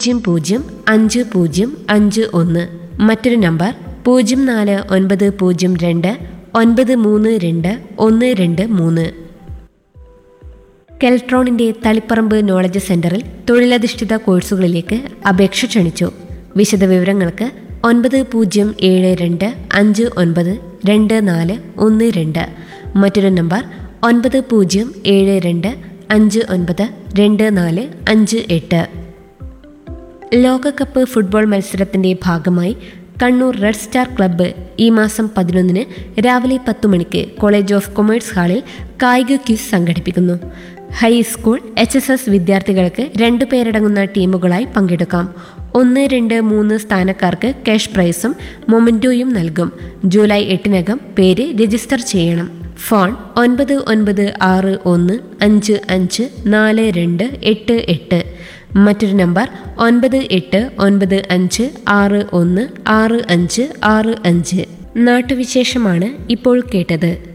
പൂജ്യം പൂജ്യം അഞ്ച് പൂജ്യം അഞ്ച് ഒന്ന് മറ്റൊരു നമ്പർ പൂജ്യം നാല് ഒൻപത് പൂജ്യം രണ്ട് ഒൻപത് മൂന്ന് രണ്ട് ഒന്ന് രണ്ട് മൂന്ന് കെൽട്രോണിന്റെ തളിപ്പറമ്പ് നോളജ് സെന്ററിൽ തൊഴിലധിഷ്ഠിത കോഴ്സുകളിലേക്ക് അപേക്ഷ ക്ഷണിച്ചു വിശദവിവരങ്ങൾക്ക് ഒൻപത് പൂജ്യം ഏഴ് രണ്ട് അഞ്ച് ഒൻപത് രണ്ട് നാല് ഒന്ന് രണ്ട് മറ്റൊരു നമ്പർ ഒൻപത് പൂജ്യം ഏഴ് രണ്ട് അഞ്ച് ഒൻപത് രണ്ട് നാല് അഞ്ച് എട്ട് ലോകകപ്പ് ഫുട്ബോൾ മത്സരത്തിന്റെ ഭാഗമായി കണ്ണൂർ റെഡ് സ്റ്റാർ ക്ലബ്ബ് ഈ മാസം പതിനൊന്നിന് രാവിലെ പത്ത് മണിക്ക് കോളേജ് ഓഫ് കൊമേഴ്സ് ഹാളിൽ കായിക ക്വിസ് സംഘടിപ്പിക്കുന്നു ഹൈസ്കൂൾ എച്ച് എസ് എസ് വിദ്യാർത്ഥികൾക്ക് രണ്ടു പേരടങ്ങുന്ന ടീമുകളായി പങ്കെടുക്കാം ഒന്ന് രണ്ട് മൂന്ന് സ്ഥാനക്കാർക്ക് ക്യാഷ് പ്രൈസും മൊമെന്റോയും നൽകും ജൂലൈ എട്ടിനകം പേര് രജിസ്റ്റർ ചെയ്യണം ഫോൺ ഒൻപത് ഒൻപത് ആറ് ഒന്ന് അഞ്ച് അഞ്ച് നാല് രണ്ട് എട്ട് എട്ട് മറ്റൊരു നമ്പർ ഒൻപത് എട്ട് ഒൻപത് അഞ്ച് ആറ് ഒന്ന് ആറ് അഞ്ച് ആറ് അഞ്ച് നാട്ടുവിശേഷമാണ് ഇപ്പോൾ കേട്ടത്